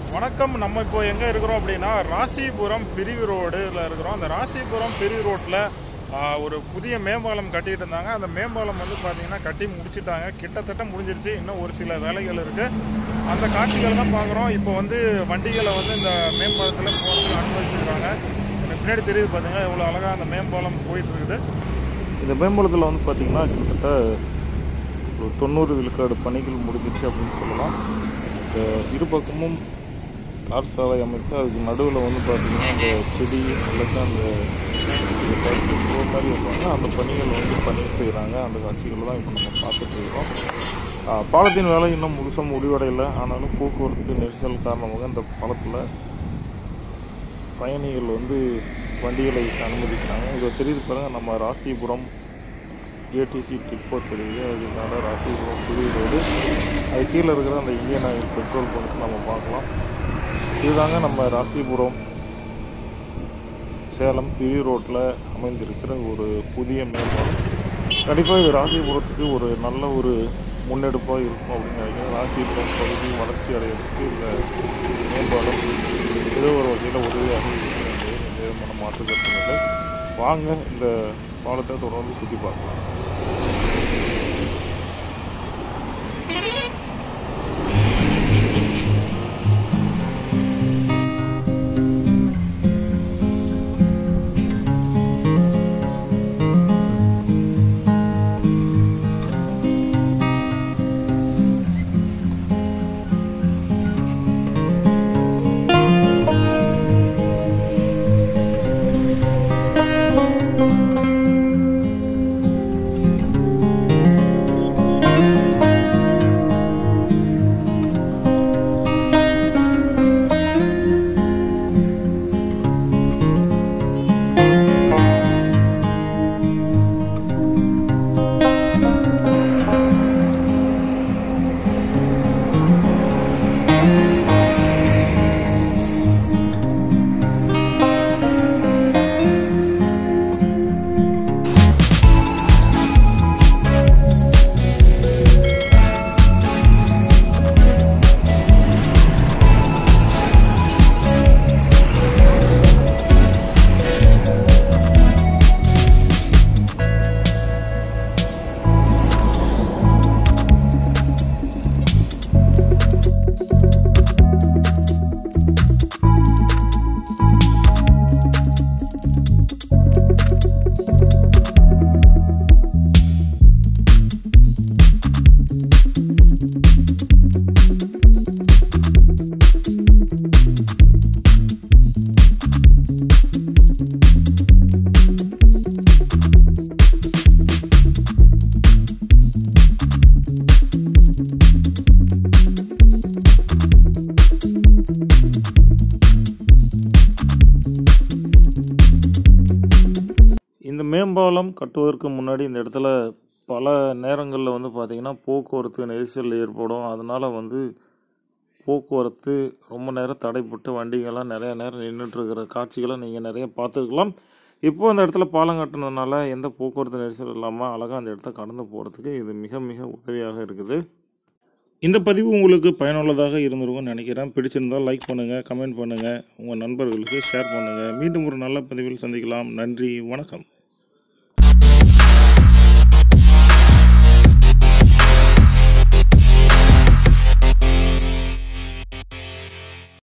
வணக்கம் நம்ம இப்போ எங்கே இருக்கிறோம் அப்படின்னா ராசிபுரம் பிரிவு ரோடுல இருக்கிறோம் அந்த ராசிபுரம் பிரிவு ரோட்டில் ஒரு புதிய மேம்பாலம் கட்டிட்டு இருந்தாங்க அந்த மேம்பாலம் வந்து பார்த்தீங்கன்னா கட்டி முடிச்சிட்டாங்க கிட்டத்தட்ட முடிஞ்சிருச்சு இன்னும் ஒரு சில வேலைகள் இருக்குது அந்த காட்சிகள் தான் பார்க்குறோம் இப்போ வந்து வண்டிகளை வந்து இந்த மேம்பாலத்தில் போகிறதுக்கு அனுமதிச்சிருக்காங்க எனக்கு பின்னாடி தெரியுது பார்த்தீங்கன்னா எவ்வளோ அழகாக அந்த மேம்பாலம் போயிட்டு இருக்குது இந்த மேம்பாலத்தில் வந்து பார்த்திங்கன்னா கிட்டத்தட்ட ஒரு தொண்ணூறு விழுக்காடு பணிகள் முடிஞ்சிச்சு அப்படின்னு சொல்லலாம் இந்த இரு பக்கமும் தார் சாலை அமைத்து அதுக்கு நடுவில் வந்து பார்த்திங்கன்னா அந்த செடி அல்லது அந்த ரோடு மாதிரி வைப்பாங்க அந்த பணிகள் வந்து பண்ணி செய்கிறாங்க அந்த காட்சிகளை தான் இப்போ நம்ம பார்த்துட்டு இருக்கிறோம் ஆ, பாலத்தின் வேலை இன்னும் முழுசாக முடிவடையலை ஆனாலும் போக்குவரத்து நெரிசல் காரணமாக இந்த பாலத்தில் பயணிகள் வந்து வண்டிகளை அனுமதிக்கிறாங்க இதை தெரியுது பாருங்க நம்ம ராசிபுரம் ஏடிசி டிப்போ தெரியுது அதனால ராசிபுரம் புதிய ரோடு அது கீழே இருக்கிற அந்த இந்தியன் ஆயில் பெட்ரோல் பங்க் நம்ம பார்க்கலாம் இதுதாங்க நம்ம ராசிபுரம் சேலம் பிரி ரோட்டில் அமைந்திருக்கிற ஒரு புதிய மேம்பாலம் கண்டிப்பாக இது ராசிபுரத்துக்கு ஒரு நல்ல ஒரு முன்னெடுப்பாக இருக்கும் அப்படின்னு நினைக்கிறேன் ராசிபுரம் பகுதி வளர்ச்சி அடையிறதுக்கு இந்த மேம்பாலம் ஏதோ ஒரு வகையில் உதவியாக இருக்கும் என்பது எந்த விதமான மாற்று கருத்தும் இல்லை வாங்க இந்த பாலத்தை தொடர்ந்து சுற்றி பார்க்கலாம் இந்த மேம்பாலம் கட்டுவதற்கு முன்னாடி இந்த இடத்துல பல நேரங்களில் வந்து பார்த்திங்கன்னா போக்குவரத்து நெரிசல் ஏற்படும் அதனால் வந்து போக்குவரத்து ரொம்ப நேரம் தடைப்பட்டு வண்டிகள்லாம் நிறைய நேரம் நின்றுட்டு இருக்கிற காட்சிகளை நீங்கள் நிறைய பார்த்துருக்கலாம் இப்போ அந்த இடத்துல பாலம் கட்டுனதுனால எந்த போக்குவரத்து நெரிசல் இல்லாமல் அழகாக அந்த இடத்த கடந்து போகிறதுக்கு இது மிக மிக உதவியாக இருக்குது இந்த பதிவு உங்களுக்கு பயனுள்ளதாக இருந்திருக்கும்னு நினைக்கிறேன் பிடிச்சிருந்தால் லைக் பண்ணுங்கள் கமெண்ட் பண்ணுங்கள் உங்கள் நண்பர்களுக்கு ஷேர் பண்ணுங்கள் மீண்டும் ஒரு நல்ல பதிவில் சந்திக்கலாம் நன்றி வணக்கம்